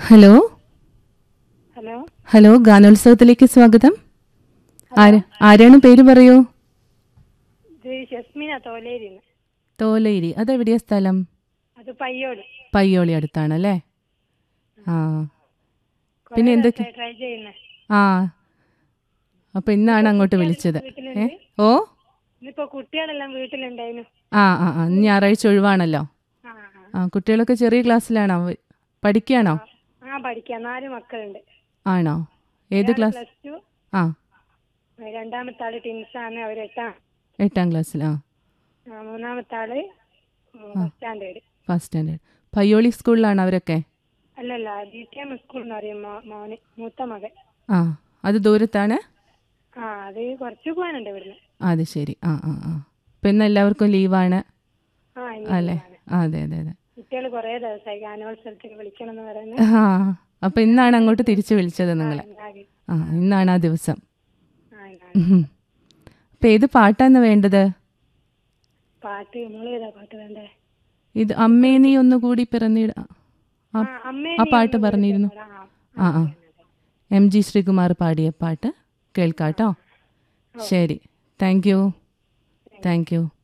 Hello hello hello ഗാനോത്സവത്തിലേക്ക് സ്വാഗതം ആര് ആരാണ് പേര് പറയൂ ഇത് ഷസ്മിന തോലേരിന്ന് തോലയിരി അതെവിടെയാ സ്ഥലം അത് പയ്യോട് പയ്യോളി അടുത്താണല്ലേ ആ പിന്നെ എന്തൊക്കെ ട്രൈ ചെയ്യുന്നേ ആ അപ്പൊ ഇന്നാണ് അങ്ങോട്ട് വിളിച്ചത് ഏ ഓ ഇന്നിപ്പോ കുട്ടികളെല്ലാം വീട്ടിലുണ്ടായിരുന്നു ആ ആ ആ ഇന്ന് ഞായറാഴ്ച ഒഴിവാണല്ലോ ആ ആ. ആ കുട്ടികളൊക്കെ ചെറിയ ക്ലാസ്സിലാണോ അവ- പഠിക്കുകയാണോ ആ പഠിക്കാം നാല് മക്കളുണ്ട് ആണോ ഏത് ക്ലാസ് പ്ലസ് ടു ആ രണ്ടാമത്തെ ആള് ടിൻസ് ആണ് അവർ എട്ടാം എട്ടാം ക്ലാസ്സിൽ ആ ആ, മൂന്നാമത്തെ ആള് first standard first standard Payyoli സ്കൂളിലാണ് അവരൊക്കെ അല്ലല്ല ഡി ടി എം സ്കൂൾ എന്ന് പറയും മോ- മോന് മൂത്ത മകൻ ആ അത് ദൂരത്താണ് ആ അത് കുറച്ച് പോകാനുണ്ട് ഇവിടുന്ന് അത് ശരി ആ ആ ആ ഇപ്പം ഇന്ന് എല്ലാവർക്കും ലീവാണ് ആ ഇനി അല്ലേ ആ, അതെ അതെ അതെ കുട്ടികൾ കുറേ ദിവസമായി ഗാനോത്സവത്തിന് വിളിക്കണം എന്ന് പറയുന്നത് ആ അപ്പം ഇന്നാണ് അങ്ങോട്ട് തിരിച്ചു വിളിച്ചത് നിങ്ങൾ ഉണ്ടാകെ. ആ ഇന്നാണ് ആ ദിവസം ആ ഇന്നാണ്. ഉം. അപ്പം ഏത് പാട്ടാണ് വേണ്ടത് പാട്ട് നമ്മൾ ഏതാ പാട്ട് വേണ്ടേ ഇത് അമ്മേ നീ ഒന്നുകൂടി പിറന്നിട ആ, ആ, അമ്മേ ആ നീ പാട്ട് ഒന്ന് പറഞ്ഞിരുന്നു വിളിച്ചോടാ. ആ, ആ ആ എം ജി ശ്രീകുമാർ പാടിയ പാട്ട് കേൾക്കാട്ടോ ശരി താങ്ക് യു താങ്ക് യു